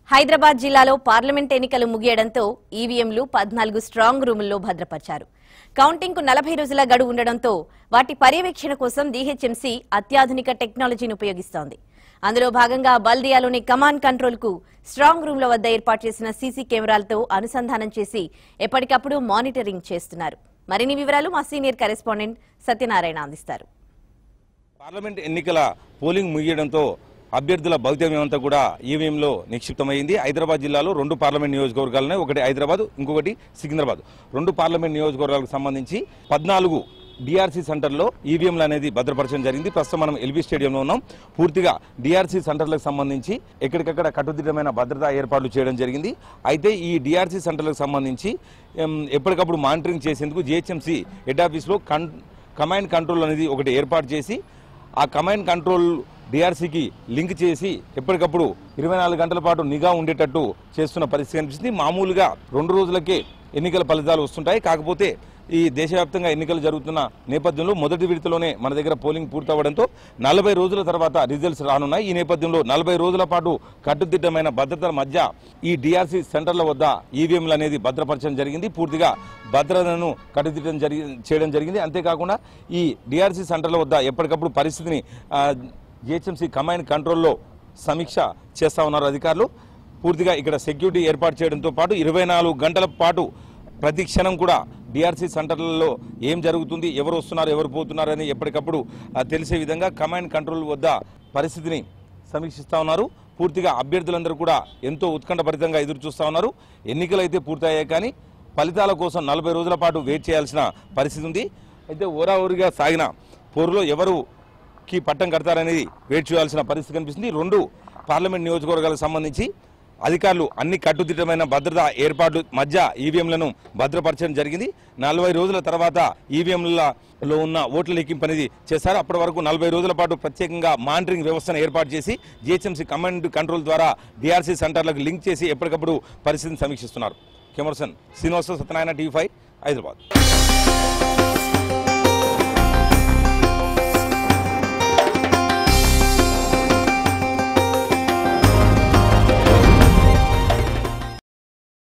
హైదరాబాద్ జిల్లాలో పార్లమెంట్ ఎన్నికలు ముగియడంతో ఈవీఎంలు పద్నాలుగు స్ట్రాంగ్ రూముల్లో భద్రపరిచారు కౌంటింగ్ కు నలభై రోజుల గడువు ఉండడంతో వాటి పర్యవేక్షణ కోసం డీహెచ్ఎంసీ అత్యాధునిక టెక్నాలజీని ఉపయోగిస్తోంది అందులో భాగంగా బల్దియాలోని కమాండ్ కంట్రోల్ కు స్ట్రాంగ్ రూమ్ల వద్ద ఏర్పాటు చేసిన సీసీ కెమెరాలతో అనుసంధానం చేసి ఎప్పటికప్పుడు మానిటరింగ్ చేస్తున్నారు మరిన్ని వివరాలు మా సీనియర్ కరెస్పాండెంట్ సత్యనారాయణ అందిస్తారు పార్లమెంట్ ఎన్నికల పోలింగ్ ముగియడంతో అభ్యర్థుల భవితవ్యం అంతా కూడా ఈవీఎంలో నిక్షిప్తమైంది హైదరాబాద్ జిల్లాలో రెండు పార్లమెంట్ నియోజకవర్గాలున్నాయి ఒకటి హైదరాబాద్ ఇంకొకటి సికింద్రాబాద్ రెండు పార్లమెంట్ నియోజకవర్గాలకు సంబంధించి పద్నాలుగు డిఆర్సీ సెంటర్లో ఈవీఎంలు అనేది భద్రపరచడం జరిగింది ప్రస్తుతం మనం ఎల్బీ స్టేడియంలో ఉన్నాం పూర్తిగా డిఆర్సీ సెంటర్లకు సంబంధించి ఎక్కడికక్కడ కట్టుదిట్టమైన భద్రతా ఏర్పాట్లు చేయడం జరిగింది అయితే ఈ డిఆర్సీ సెంటర్లకు సంబంధించి ఎం, ఎప్పటికప్పుడు మానిటరింగ్ చేసేందుకు జిహెచ్ఎంసీ హెడ్ ఆఫీస్లో కన్ కమాండ్ కంట్రోల్ అనేది ఒకటి ఏర్పాటు చేసి ఆ కమాండ్ కంట్రోల్ డిఆర్సీకి లింక్ చేసి ఎప్పటికప్పుడు ఇరవై నాలుగు గంటల పాటు నిఘా ఉండేటట్టు చేస్తున్న పరిస్థితి కనిపిస్తుంది మామూలుగా రెండు రోజులకే ఎన్నికల ఫలితాలు వస్తుంటాయి కాకపోతే ఈ దేశవ్యాప్తంగా ఎన్నికలు జరుగుతున్న నేపథ్యంలో మొదటి విడతలోనే మన దగ్గర పోలింగ్ పూర్తవడంతో నలభై రోజుల తర్వాత రిజల్ట్స్ రానున్నాయి ఈ నేపథ్యంలో నలభై రోజుల పాటు కట్టుదిట్టమైన భద్రతల మధ్య ఈ డిఆర్సీ సెంటర్ల వద్ద ఈవీఎంలు అనేది భద్రపరచడం జరిగింది పూర్తిగా భద్రతను కట్టుదిట్టం జరిగి చేయడం జరిగింది అంతేకాకుండా ఈ డిఆర్సీ సెంటర్ల వద్ద ఎప్పటికప్పుడు పరిస్థితిని జిహెచ్ఎంసీ కమాండ్ కంట్రోల్లో సమీక్ష చేస్తా ఉన్నారు అధికారులు పూర్తిగా ఇక్కడ సెక్యూరిటీ ఏర్పాటు చేయడంతో పాటు ఇరవై నాలుగు గంటల పాటు ప్రతి క్షణం కూడా డిఆర్సీ సెంటర్లలో ఏం జరుగుతుంది ఎవరు వస్తున్నారు ఎవరు పోతున్నారు అని ఎప్పటికప్పుడు ఆ, తెలిసే విధంగా కమాండ్ కంట్రోల్ వద్ద పరిస్థితిని సమీక్షిస్తా ఉన్నారు పూర్తిగా అభ్యర్థులందరూ కూడా ఎంతో ఉత్కంఠభరితంగా ఎదురు చూస్తా ఉన్నారు ఎన్నికలు అయితే పూర్తయ్యాయి కానీ ఫలితాల కోసం నలభై రోజుల పాటు వెయిట్ చేయాల్సిన పరిస్థితి ఉంది అయితే ఓరాఊరిగా సాగిన పోరులో ఎవరు కి పట్టం కడతారనేది వెయిట్ చేయాల్సిన పరిస్థితి కనిపిస్తుంది రెండు పార్లమెంట్ నియోజకవర్గాలకు సంబంధించి అధికారులు అన్ని కట్టుదిట్టమైన భద్రతా ఏర్పాట్ల మధ్య ఈవీఎంలను భద్రపరచడం జరిగింది నలభై రోజుల తర్వాత ఈవీఎంలలో ఉన్న ఓట్ల లెక్కింపు అనేది చేశారు అప్పటి వరకు నలభై రోజుల పాటు ప్రత్యేకంగా మానిటరింగ్ వ్యవస్థను ఏర్పాటు చేసి జిహెచ్ఎంసీ కమాండ్ కంట్రోల్ ద్వారా డిఆర్సీ సెంటర్లకు లింక్ చేసి ఎప్పటికప్పుడు పరిస్థితిని సమీక్షిస్తున్నారు cameraman Srinivasa Satyanarayana TV five Hyderabad